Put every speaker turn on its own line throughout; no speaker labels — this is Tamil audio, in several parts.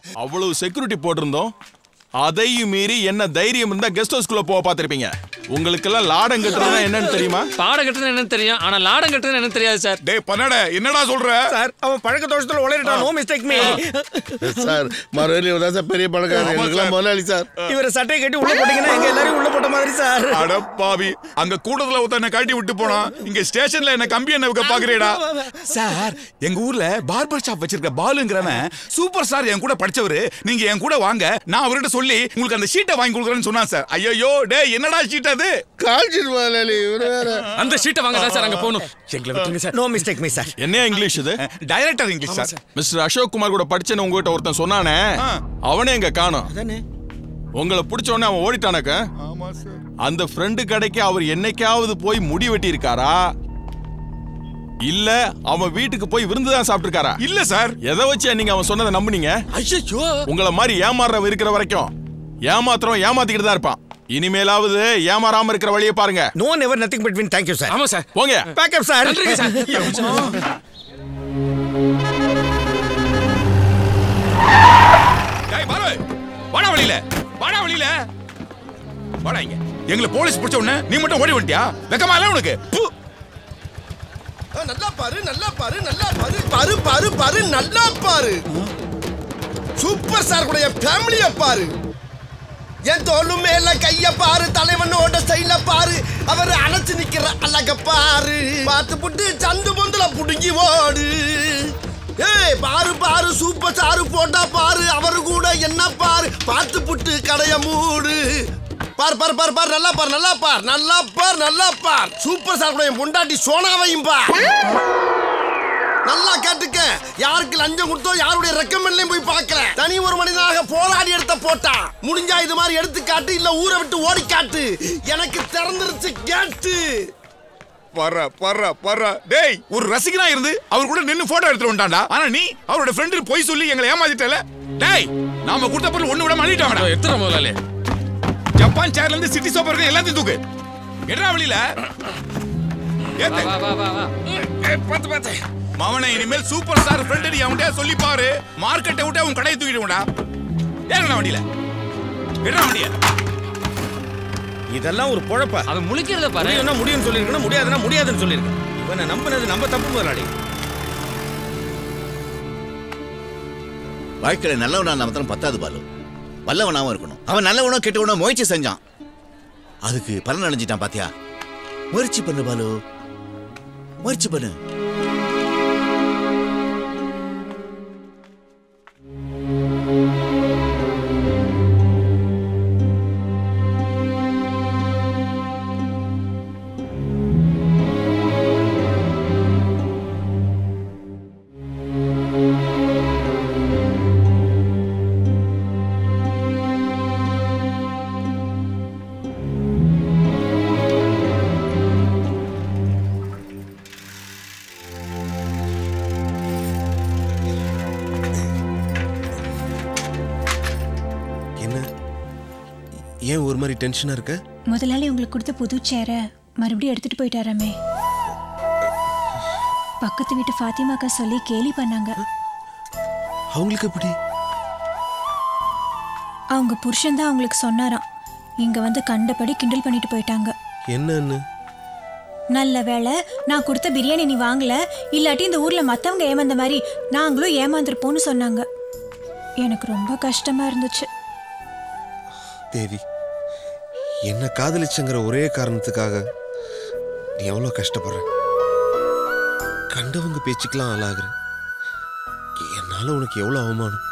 அவ்வளவு செக்யூரிட்டி போட்டிருந்தோம் அதையும் மீறி என்ன தைரியம் இருந்தா கெஸ்ட் ஹவுஸ்க்குள்ள போக பார்த்திருப்பீங்க உங்களுக்கெல்லாம் லாடம் கட்டுறதுனா என்னன்னு தெரியுமா
பாடம் கட்டுறது என்னன்னு தெரியும் ஆனா லாடம் கட்டுறது என்னன்னு தெரியாது சார்
டேய் பண்ணட என்னடா சொல்ற
சார் அவன் பழக்க தோஷத்துல உளறிட்டான் நோ மிஸ்டேக் மீ
சார் மறுபடியும் தான் சார் பெரிய பழக்காரர் எங்களுக்குலாம் முதலாளி சார்
இவரை சட்டையை கட்டி உள்ள போட்டீங்கன்னா எங்க எல்லாரையும் உள்ள போட்ட மாதிரி சார்
அட பாவி அங்க கூட்டத்துல ஒருத்தன் என்ன காட்டி விட்டு போனான் இங்க ஸ்டேஷன்ல என்ன கம்பி என்ன வைக்க பாக்குறேடா சார் எங்க ஊர்ல பார்பர் ஷாப் வச்சிருக்க பாலுங்கிறவன் சூப்பர் ஸ்டார் என் கூட படிச்சவரு நீங்க என் கூட வாங்க நான் அவர்கிட்ட சொல்லி உங்களுக்கு அந்த ஷீட்டை வாங்கி கொடுக்குறேன்னு சொன்னான் சார் ஐயோ டேய் என்னடா ஷீட் அது
கால்ஷீட் முதலாளி இவரு வேற
அந்த ஷீட்டை வாங்க தான் சார் அங்க போகணும் எங்களை விட்டுருங்க sir
no mistake me sir
என்ன இங்கிலீஷ் இது
director English sir
mister Ashok Kumar கூட படிச்சேன்னு உங்ககிட்ட ஒருத்தன் சொன்னானே அவனே எங்க காணோம்
அதானே
உங்களை பிடிச்ச உடனே அவன் ஓடிட்டானக்க
ஆமா சார்
அந்த ஃப்ரெண்டு கடைக்கு அவர் என்னைக்காவது போய் முடி வெட்டி இருக்காரா இல்ல அவன் வீட்டுக்கு போய் விருந்து தான் சாப்பிட்டிருக்காரா
இல்ல சார்
எதை வச்சு நீங்க அவன் சொன்னதை நம்புனீங்க
ஐயோ
உங்களை மாதிரி ஏமாறுறவன் இருக்கிற வரைக்கும் ஏமாத்துறவன் ஏமாத்திக்கிட்டு தான் இருப்பான் இனிமேலாவது ஏமாறாம இருக்கிற வழியை பாருங்க
no never nothing between thank you sir
ஆமா சார்
போங்க
பேக்கப் சார்
நன்றிங்க சார்
டேய் பாரு வாடா வழியில வாடா வழியில வாடா இங்க எங்களை போலீஸ் பிடிச்ச உடனே நீ மட்டும் ஓடி வந்துட்டியா வெக்கமா இல்ல உனக்கு பு.
நல்லா பாரு நல்லா பாரு நல்லா பாரு பாரு பாரு பாரு நல்லா பாரு சூப்பர் ஸ்டார் கூட என் ஃபேமிலிய பாரு என் தோளு மேல கைய பாரு தலைவனோட ஸ்டைல பாரு அவர் அணைச்சு நிக்கிற அழக பாரு பார்த்து புட்டு சந்து பொந்துல புடுங்கி ஓடு ஏய் பாரு பாரு சூப்பர் ஸ்டார் போட்டா பாரு அவரு கூட என்ன பாரு பார்த்து புட்டு கடைய மூடு பார் பார் பார் பார் நல்லா பார் நல்லா பார் நல்லா பார் நல்லா பார் சூப்பர் ஸ்டார் கூட என் பொண்டாட்டி சோனாவையும் பார் நல்லா கேட்டுக்க யாருக்கு லஞ்சம் கொடுத்தோ யாருடைய ரெக்கமெண்ட்லயும் போய் பார்க்கல தனி ஒரு மனிதனாக போராடி எடுத்த போட்டா முடிஞ்சா இது மாதிரி எடுத்து காட்டு இல்ல ஊரை விட்டு ஓடி காட்டு எனக்கு திறந்துருச்சு கேட்டு
பர்றா பர்றா பர்றா டேய் ஒரு ரசிகனா இருந்து அவர் கூட நின்னு போட்டோ எடுத்துட்டு வந்தான்டா ஆனா நீ அவரோட ஃப்ரெண்டு போய் சொல்லி எங்களை ஏமாத்திட்டல டேய் நாம கொடுத்த பொருள் ஒண்ணு விட மாட்டிட்டாங்கடா
எத்தனை முதலாளி
ஜப்பான் சேர்ல இருந்து சிட்டி சோப்பர் இருக்கு எல்லாத்தையும் தூக்கு எட்ரா வழியில ஏத்து.
வா வா வா வா
பார்த்து பார்த்து மவனை இனிமேல் சூப்பர் ஸ்டார் ஃப்ரெண்ட் நீ அவன்கிட்ட சொல்லி பாரு மார்க்கெட்டை விட்டு அவன் கடையை தூக்கிடுவோம்டா ஏறா வண்டியில எட்ரா வண்டிய
இதெல்லாம் ஒரு பொழப்பா
அவன் முழிக்கிறத பாரு
முடியும்னா முடியும்னு சொல்லியிருக்கணும் முடியாதுன்னா முடியாதுன்னு சொல்லியிருக்கேன் இவனை நம்பினது நம்ம தப்பு முதலாளி
வாழ்க்கையில நல்லவனா மாத்திரம் பத்தாது பாலு வல்லவனாவும் இருக்கணும் அவன் நல்லவனோ கெட்டவனோ முயற்சி செஞ்சான் அதுக்கு பலன் அடைஞ்சிட்டான் பாத்தியா முயற்சி பண்ணு பாலு முயற்சி பண்ணு
என்ன ஏன் ஒரு மாதிரி டென்ஷனா இருக்க
முதலாளி உங்களுக்கு கொடுத்த புது சேரை மறுபடியும் எடுத்துட்டு போயிட்டாராமே பக்கத்து வீட்டு ஃபாத்திமாக்கா சொல்லி கேலி பண்ணாங்க
அவங்களுக்கு எப்படி
அவங்க புருஷன் தான் அவங்களுக்கு சொன்னாராம் இங்க வந்து கண்டபடி கிண்டல் பண்ணிட்டு போயிட்டாங்க
என்னன்னு
நல்ல வேளை நான் கொடுத்த பிரியாணி நீ வாங்கல இல்லாட்டி இந்த ஊர்ல மத்தவங்க ஏமாந்த மாதிரி நாங்களும் ஏமாந்துருப்போம்னு சொன்னாங்க எனக்கு ரொம்ப கஷ்டமா இருந்துச்சு
தேவி என்ன காதலிச்சங்கிற ஒரே காரணத்துக்காக நீ எவ்வளோ கஷ்டப்படுற கண்டவங்க பேச்சுக்கெல்லாம் ஆளாகுற என்னால உனக்கு எவ்வளோ அவமானம்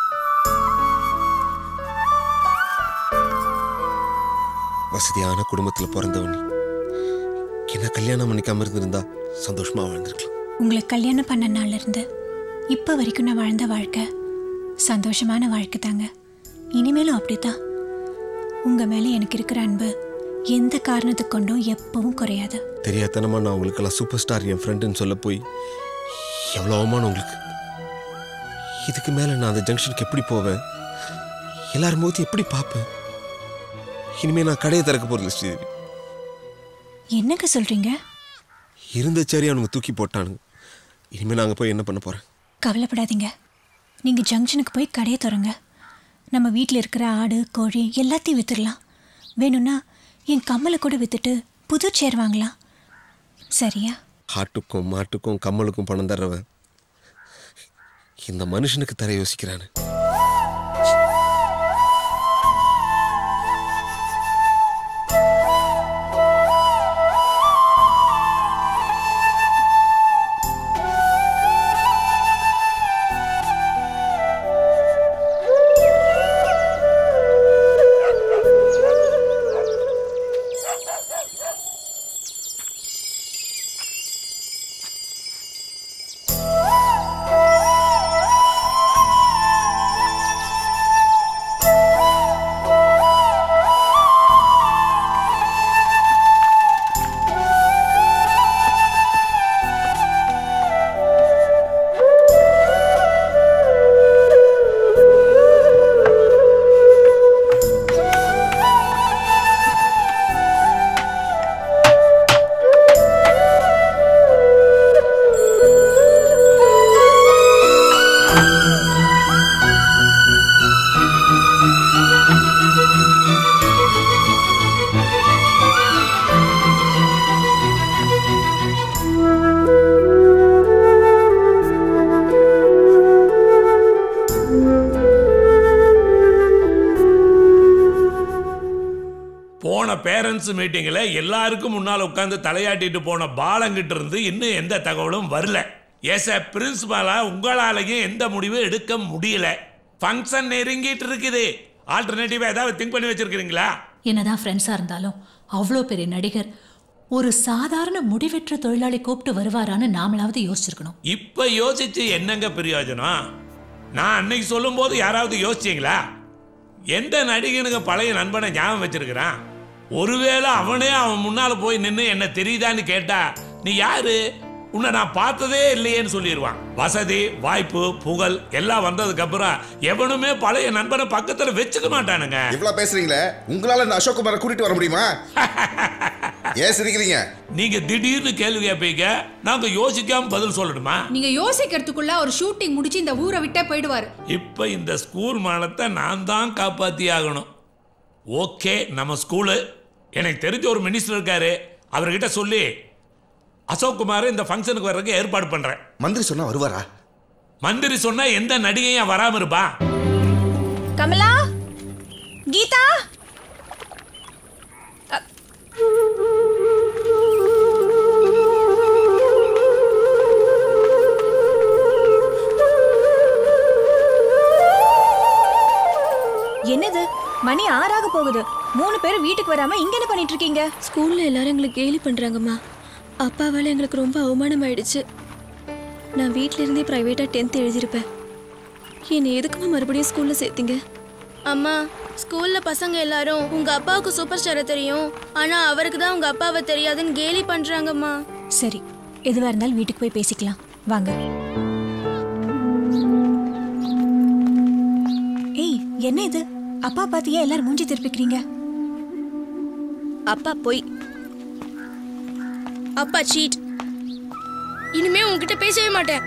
வசதியான குடும்பத்துல பிறந்தவன் நீ என்ன கல்யாணம் பண்ணிக்காம இருந்திருந்தா சந்தோஷமா வாழ்ந்திருக்கலாம்
உங்களை கல்யாணம் பண்ண நாள்ல இருந்து இப்ப வரைக்கும் நான் வாழ்ந்த வாழ்க்கை சந்தோஷமான வாழ்க்கை தாங்க இனிமேலும் அப்படித்தான் உங்க மேல எனக்கு இருக்கிற அன்பு எந்த காரணத்துக்கு கொண்டும் எப்பவும் குறையாது
தெரியாதனமா நான் உங்களுக்கெல்லாம் சூப்பர் ஸ்டார் என் ஃப்ரெண்டுன்னு சொல்ல போய் எவ்வளோ அவமானம் உங்களுக்கு இதுக்கு மேலே நான் அந்த ஜங்ஷனுக்கு எப்படி போவேன் எல்லாரும் முகத்தையும் எப்படி பார்ப்பேன் இனிமே நான் கடையை திறக்க போறதில்ல ஸ்ரீதேவி
என்னங்க சொல்றீங்க
இருந்த சரி அவனுங்க தூக்கி போட்டானுங்க இனிமே நாங்கள் போய் என்ன பண்ண போறேன்
கவலைப்படாதீங்க நீங்கள் ஜங்ஷனுக்கு போய் கடையை திறங்க நம்ம வீட்டில் இருக்கிற ஆடு கோழி எல்லாத்தையும் வித்துடலாம் வேணும்னா என் கம்மலை கூட வித்துட்டு புது சேர் வாங்கலாம் சரியா
ஆட்டுக்கும் மாட்டுக்கும் கம்மலுக்கும் பணம் தர்றவன் இந்த மனுஷனுக்கு தர யோசிக்கிறானு
போன பேரண்ட்ஸ் மீட்டிங்கில் எல்லாருக்கும் முன்னால் உட்காந்து தலையாட்டிட்டு போன பாலங்கிட்ட இருந்து இன்னும் எந்த தகவலும் வரல எஸ் எ பிரின்சிபாலா உங்களாலையும் எந்த முடிவும் எடுக்க முடியல ஃபங்க்ஷன் நெருங்கிட்டு இருக்குது ஆல்டர்னேட்டிவா ஏதாவது திங்க் பண்ணி வச்சிருக்கீங்களா
என்னதான் ஃப்ரெண்ட்ஸாக இருந்தாலும் அவ்வளோ பெரிய நடிகர் ஒரு சாதாரண முடிவெற்ற தொழிலாளி கூப்பிட்டு வருவாரான்னு நாமளாவது யோசிச்சிருக்கணும்
இப்ப யோசிச்சு என்னங்க பிரயோஜனம் நான் அன்னைக்கு சொல்லும்போது யாராவது யோசிச்சீங்களா எந்த நடிகனுங்க பழைய நண்பனை ஞாபகம் வச்சிருக்கிறான் ஒருவேளை அவனே அவன் முன்னால போய் நின்று என்ன தெரியுதான்னு கேட்டா நீ யாரு உன்னை நான் பார்த்ததே இல்லையேன்னு சொல்லிடுவான் வசதி வாய்ப்பு புகழ் எல்லாம் வந்ததுக்கு அப்புறம் எவனுமே பழைய நண்பனை பக்கத்துல வச்சுக்க மாட்டானுங்க
இவ்வளவு பேசுறீங்களே உங்களால இந்த அசோக் குமாரை கூட்டிட்டு வர முடியுமா ஏன் சிரிக்கிறீங்க
நீங்க திடீர்னு கேள்வி கேட்பீங்க நாங்க யோசிக்காம பதில் சொல்லணுமா
நீங்க யோசிக்கிறதுக்குள்ள ஒரு ஷூட்டிங் முடிச்சு இந்த ஊரை விட்டே போயிடுவாரு
இப்போ இந்த ஸ்கூல் மானத்தை நான் தான் காப்பாத்தி ஆகணும் ஓகே நம்ம ஸ்கூலு எனக்கு தெரிஞ்ச ஒரு மினிஸ்டர் இருக்காரு அவர்கிட்ட சொல்லி அசோக் குமார் இந்த ஃபங்க்ஷனுக்கு வர்றதுக்கு ஏற்பாடு பண்றேன்
மந்திரி சொன்னா வருவாரா
மந்திரி சொன்னா எந்த நடிகையும் வராம இருப்பா
கமலா கீதா என்னது மணி ஆறாக போகுது மூணு பேரும் வீட்டுக்கு வராம இங்க என்ன பண்ணிட்டு இருக்கீங்க
ஸ்கூல்ல எல்லாரும் எங்களுக்கு கேலி பண்றாங்கம்மா அப்பாவால எங்களுக்கு ரொம்ப அவமானம் ஆயிடுச்சு நான் வீட்ல இருந்தே பிரைவேட்டா டென்த் எழுதியிருப்பேன் என்னை எதுக்குமா மறுபடியும் ஸ்கூல்ல சேர்த்தீங்க
அம்மா ஸ்கூல்ல பசங்க எல்லாரும் உங்க அப்பாவுக்கு சூப்பர் ஸ்டாரை தெரியும் ஆனா அவருக்கு தான் உங்க அப்பாவை தெரியாதுன்னு கேலி பண்றாங்கம்மா
சரி எதுவா இருந்தாலும் வீட்டுக்கு போய் பேசிக்கலாம் வாங்க ஏய் என்ன இது அப்பா பாத்தியா எல்லாரும் மூஞ்சி திருப்பிக்கிறீங்க
அப்பா போய் அப்பா சீட் இனிமே உன்கிட்ட பேசவே மாட்டேன்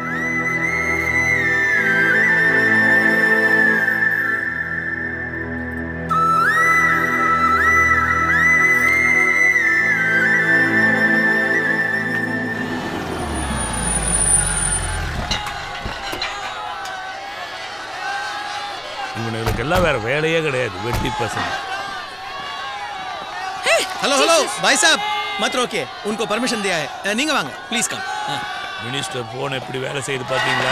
இவனுக்கு எல்லாம் வேற வேலையே கிடையாது வெட்டி பசங்க
हेलो हेलो भाई साहब मत रोकिए उनको परमिशन दिया है अ, நீங்க வாங்க ப்ளீஸ் கம்
மினிஸ்டர் போன் எப்படி வேலை செய்யுது பாத்தீங்களா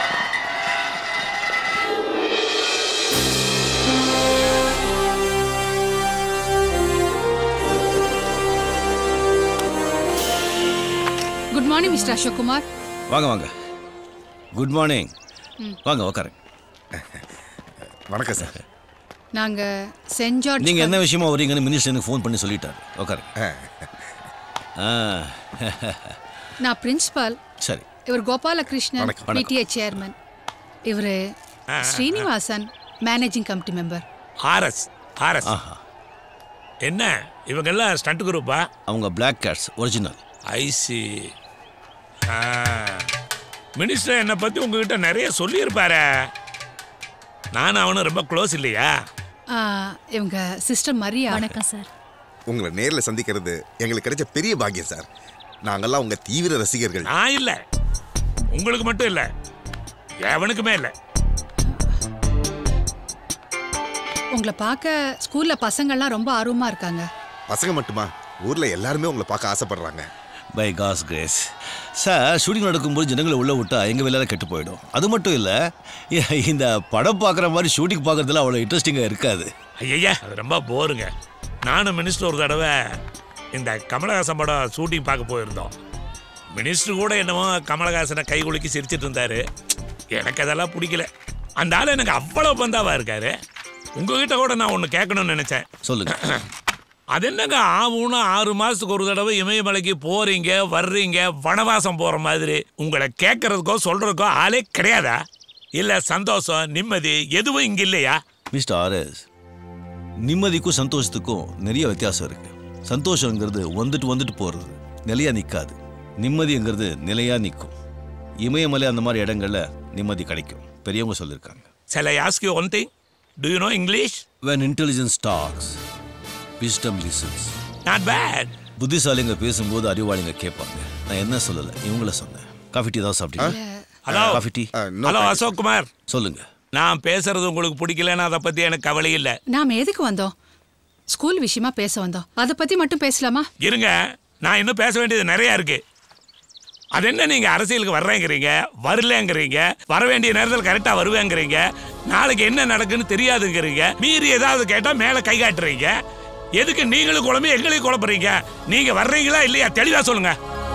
good morning mister Ashok Kumar
வாங்க வாங்க குட் மார்னிங்
ம்.
வாங்க உட்காருங்க
வணக்கம் சார்
நாங்க சென்ட் ஜார்ஜ்
நீங்க என்ன விஷயமா வரீங்கன்னு மினிஸ்டர் எனக்கு ஃபோன் பண்ணி சொல்லிட்டாரு உட்காருங்க ஆ
நான் பிரின்சிபால்
சரி
இவர் கோபாலகிருஷ்ணன்
வணக்கம், வணக்கம்.
பிடிஏ சேர்மன் இவர் Srinivasan managing committee member
RS RS என்ன இவங்க எல்லாம் ஸ்டண்ட் குரூப்பா
அவங்க black cats original
IC minister என்னை பத்தி உங்ககிட்ட நிறைய சொல்லியிருப்பாரே நானும் அவனும் ரொம்ப க்ளோஸ் இல்லையா
ஆ, இவங்க சிஸ்டர் மரியா
வணக்கம் சார்
உங்களை நேர்ல சந்திக்கிறது எங்களுக்கு கிடைச்ச பெரிய பாக்கியம் சார் நாங்கெல்லாம் உங்க தீவிர ரசிகர்கள்
நான் இல்ல உங்களுக்கு மட்டும் இல்ல எவனுக்குமே இல்ல
உங்களை பார்க்க ஸ்கூல்ல பசங்கள்லாம் ரொம்ப ஆர்வமா இருக்காங்க
பசங்க மட்டுமா ஊர்ல எல்லாருமே உங்களை பார்க்க ஆசைப்படுறாங்க
by God's grace sir shooting நடக்கும்போது ஜனங்களை உள்ள விட்டா எங்க வேலையில கெட்டு போயிடும் அது மட்டும் இல்ல இ- இந்த படம் பார்க்குற மாதிரி ஷூட்டிங் பார்க்கறதுல அவ்வளோ இன்ட்ரெஸ்டிங்காக இருக்காது
ஐயா அது ரொம்ப போருங்க நானும் மினிஸ்டர் ஒரு தடவை இந்த கமலஹாசன் படம் ஷூட்டிங் பார்க்க போயிருந்தோம் மினிஸ்டர் கூட என்னமோ கமலஹாசனை கை குலுக்கி சிரிச்சிட்டு இருந்தாரு எனக்கு அதெல்லாம் பிடிக்கல அந்த ஆள் எனக்கு அவ்வளோ பந்தாவா இருக்காரு உங்ககிட்ட கூட நான் ஒன்று கேட்கணும்னு நினைச்சேன்
சொல்லுங்க
அது என்னங்க ஆவுன்னு ஆறு மாசத்துக்கு ஒரு தடவை இமயமலைக்கு போறீங்க வர்றீங்க வனவாசம் போற மாதிரி உங்களை கேட்கறதுக்கோ சொல்றதுக்கோ ஆளே கிடையாதா இல்ல சந்தோஷம் நிம்மதி எதுவும் இங்க இல்லையா
மிஸ்டர் ஆர்எஸ் நிம்மதிக்கும் சந்தோஷத்துக்கும் நிறைய வித்தியாசம் இருக்கு சந்தோஷங்கிறது வந்துட்டு வந்துட்டு போறது நிலையா நிக்காது நிம்மதிங்கிறது நிலையா நிற்கும் இமயமலை அந்த மாதிரி இடங்கள்ல நிம்மதி கிடைக்கும் பெரியவங்க சொல்லியிருக்காங்க
Shall I ask you one thing? Do you know English?
when intelligence talks wisdom listens
Not bad.
புத்திசாலிங்க பேசும்போது அறிவாளிங்க கேட்பாங்க நான் என்ன சொல்லல இவங்கள சொன்னேன் காஃபி டீ தான் சாப்பிட்டீங்க
hello
coffee tea
hello Ashok Kumar
சொல்லுங்க
நான் பேசுறது உங்களுக்கு பிடிக்கலன்னு அதை பத்தி எனக்கு கவலை இல்லை
நாம எதுக்கு வந்தோம் ஸ்கூல் விஷயமா பேச வந்தோம் அதை பத்தி மட்டும் பேசலாமா
இருங்க நான் இன்னும் பேச வேண்டியது நிறைய இருக்கு அது என்ன நீங்க அரசியலுக்கு வர்றேங்கிறீங்க வரலங்கிறீங்க வர வேண்டிய நேரத்தில் கரெக்டா வருவேங்கிறீங்க நாளைக்கு என்ன நடக்குன்னு தெரியாதுங்கிறீங்க மீறி ஏதாவது கேட்டா மேல கை காட்டுறீங்க எதுக்கு நீங்களும் குழம்பு எங்களையும் குழப்புறீங்க நீங்க வர்றீங்களா இல்லையா தெளிவா சொல்லுங்க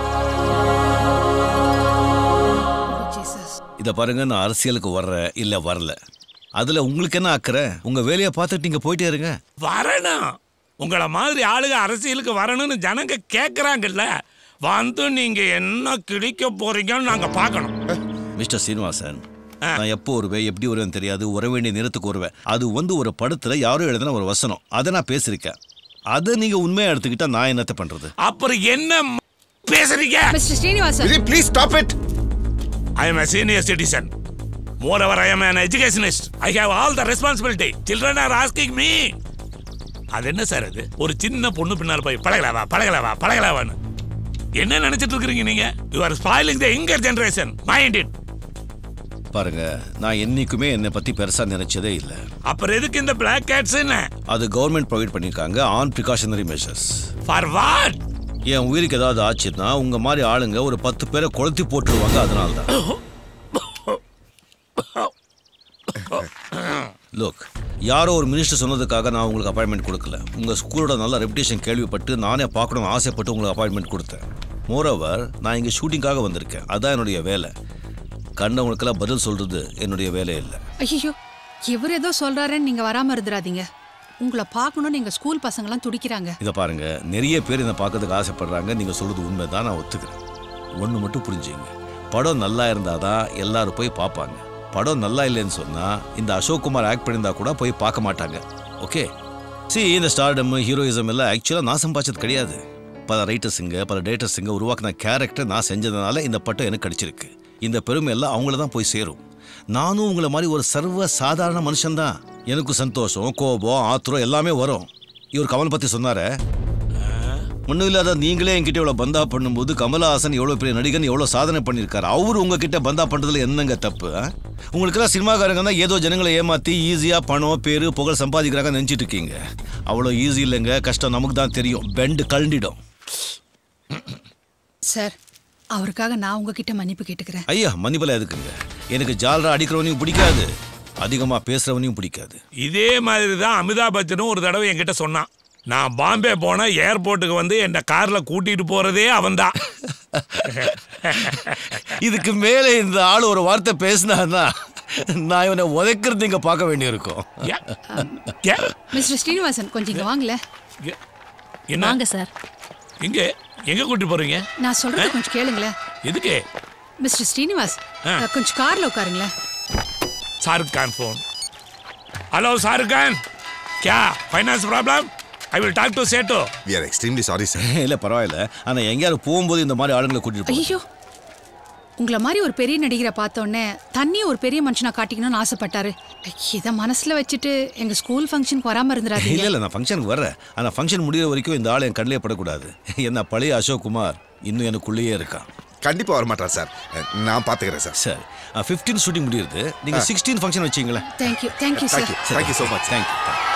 இதை பாருங்க நான் அரசியலுக்கு வர்றேன் இல்ல வரல அதுல உங்களுக்கு என்ன அக்கறை உங்க வேலையை பார்த்துட்டு நீங்க போயிட்டே இருங்க
வரணும் உங்களை மாதிரி ஆளுங்க அரசியலுக்கு வரணும்னு ஜனங்க கேட்குறாங்கல்ல வந்து நீங்க என்ன கிழிக்க போறீங்கன்னு நாங்க பார்க்கணும்
மிஸ்டர் சீனிவாசன் நான் எப்போ வருவேன் எப்படி வருவேன் தெரியாது வர வேண்டிய நேரத்துக்கு வருவேன் அது வந்து ஒரு படத்துல யாரோ எழுதின ஒரு வசனம் அதை நான் பேசியிருக்கேன் அதை நீங்க உண்மையா எடுத்துக்கிட்டா நான் என்னத்த பண்றது
அப்புறம் என்ன ம- பேசுறீங்க
mister Srinivasan
please stop it I am a senior citizen moreover i am an educationist i have all the responsibility children are asking me அது என்ன சார் அது ஒரு சின்ன பொண்ணு பின்னால் போய் பழகலாவா பழகலாவா பழகலாவான்னு என்ன நினைச்சிட்டு இருக்கீங்க நீங்க you are spoiling the younger generation mind it
பாருங்க நான் என்னைக்குமே என்னை பத்தி பெருசா நினைச்சதே இல்லை
அப்புறம் எதுக்கு இந்த பிளாக் கேட்ஸ் என்ன
அது கவர்மெண்ட் ப்ரொவைட் பண்ணியிருக்காங்க on precautionary measures
for what
என் உயிருக்கு ஏதாவது ஆச்சுன்னா உங்க மாதிரி ஆளுங்க ஒரு பத்து பேரை கொளுத்தி போட்டுருவாங்க அதனால தான் லுக் யாரோ ஒரு மினிஸ்டர் சொன்னதுக்காக நான் உங்களுக்கு அப்பாயின்மெண்ட் கொடுக்கல உங்க ஸ்கூலோட நல்ல ரெப்புடேஷன் கேள்விப்பட்டு நானே பார்க்கணும்னு ஆசைப்பட்டு உங்களுக்கு அப்பாயின்மெண்ட் கொடுத்தேன் மோரோவர் நான் இங்கே ஷூட்டிங்காக வந்திருக்கேன் அதான் என்னுடைய வேலை கண்டவங்களுக்கெல்லாம் பதில் சொல்றது என்னுடைய வேலை இல்லை
ஐயோ இவர் ஏதோ சொல்றாருன்னு நீங்க வராம இருந்துடாதீங்க உங்களை பார்க்கணும்னு எங்க ஸ்கூல் பசங்கலாம் துடிக்கிறாங்க
இதை பாருங்க நிறைய பேர் இதை பார்க்கறதுக்கு ஆசைப்படுறாங்க நீங்க சொல்றது உண்மைதான் நான் ஒத்துக்கிறேன் ஒன்று மட்டும் புரிஞ்சுங்க படம் நல்லா இருந்தாதான் எல்லாரும் போய் பார்ப்பாங்க படம் நல்லா இல்லைன்னு சொன்னா இந்த அசோக் குமார் ஆக்ட் பண்ணியிருந்தா கூட போய் பார்க்க மாட்டாங்க ஓகே சி இந்த ஸ்டார்டம் ஹீரோயிசம் எல்லாம் ஆக்சுவலாக நான் சம்பாதிச்சது கிடையாது பல ரைட்டர்ஸுங்க பல டேட்டர்ஸுங்க உருவாக்கின கேரக்டர் நான் செஞ்சதுனால இந்த பட்டம் எனக்கு கிடைச்சிருக்கு இந்த பெருமை எல்லாம் அவங்கள தான் போய் சேரும் நானும் உங்களை மாதிரி ஒரு சர்வ சாதாரண மனுஷன்தான் எனக்கு சந்தோஷம் கோபம் ஆத்திரம் எல்லாமே வரும் இவர் கமல் பத்தி சொன்னாரே ஒன்றும் இல்லாத நீங்களே என்கிட்ட இவ்வளோ பந்தா பண்ணும்போது கமலஹாசன் எவ்வளோ பெரிய நடிகன் எவ்வளோ சாதனை பண்ணியிருக்காரு அவர் உங்ககிட்ட பந்தா பண்ணுறதுல என்னங்க தப்பு ஆ? உங்களுக்கெல்லாம் சினிமாக்காரங்க தான் ஏதோ ஜனங்களை ஏமாற்றி ஈஸியாக பணம் பேர் புகழ் சம்பாதிக்கிறாங்க நினச்சிட்டு இருக்கீங்க அவ்வளோ ஈஸி இல்லைங்க கஷ்டம் நமக்கு தான் தெரியும் பெண்டு கழண்டிடும்
சார் அவருக்காக நான் உங்ககிட்ட மன்னிப்பு கேட்டுக்கிறேன்
ஐயா மன்னிப்பல எதுக்குங்க எனக்கு ஜாலரா அடிக்கிறவனையும் பிடிக்காது அதிகமாக பேசுகிறவனையும் பிடிக்காது
இதே மாதிரி தான் அமிதாப் பச்சனும் ஒரு தடவை என்கிட்ட சொன்னான் நான் பாம்பே போன ஏர்போர்ட்டுக்கு வந்து என்ன கார்ல கூட்டிட்டு போறதே அவன்தான்
இதுக்கு மேலே இந்த ஆள் ஒரு வார்த்தை பேசினான்னா நான் இவனை உதைக்கிறது இங்கே பார்க்க வேண்டியிருக்கும்
மிஸ்டர் ஸ்ரீனிவாசன் கொஞ்சம் இங்க வாங்கல
என்ன
வாங்க சார்
எங்க எங்க கூட்டிட்டு போறீங்க
நான் சொல்றது கொஞ்சம் கேளுங்களேன்
எதுக்கு
மிஸ்டர் ஸ்ரீனிவாஸ்
ஆ.
அஹ், கொஞ்சம் கார்ல உட்காருங்களேன்
शाहरुख खान फोन हेलो शाहरुख खान क्या finance problem I will talk to सेटो
we are extremely sorry sir
இல்லை பரவாயில்ல ஆனால் எங்கேயாவது போகும்போது இந்த மாதிரி ஆளுங்களை கூட்டிட்டு போங்க
ஐயோ உங்களை மாதிரி ஒரு பெரிய நடிகரை பார்த்தோன்னே தண்ணி ஒரு பெரிய மனுஷனா காட்டிக்கணும்னு ஆசைப்பட்டாரு இதை மனசுல வச்சுட்டு எங்க ஸ்கூல் ஃபங்க்ஷனுக்கு வராம
இல்ல
இருந்துடாதீங்க
இல்ல நான் ஃபங்க்ஷனுக்கு வர்றேன் ஆனா ஃபங்க்ஷன் முடியிற வரைக்கும் இந்த ஆள் என் கண்ணிலே படக்கூடாது என்ன பழைய அசோக் குமார் இன்னும் எனக்குள்ளேயே இருக்கான்
கண்டிப்பா வரமாட்டார் சார் நான் பாத்துக்கிறேன் சார்
சரி ஃபிஃப்டீன் ஷூட்டிங் முடியுது நீங்க
ஆ.
சிக்ஸ்டீன் ஃபங்க்ஷன் வச்சீங்களேன்
thank you thank you sir
thank you so much
thank you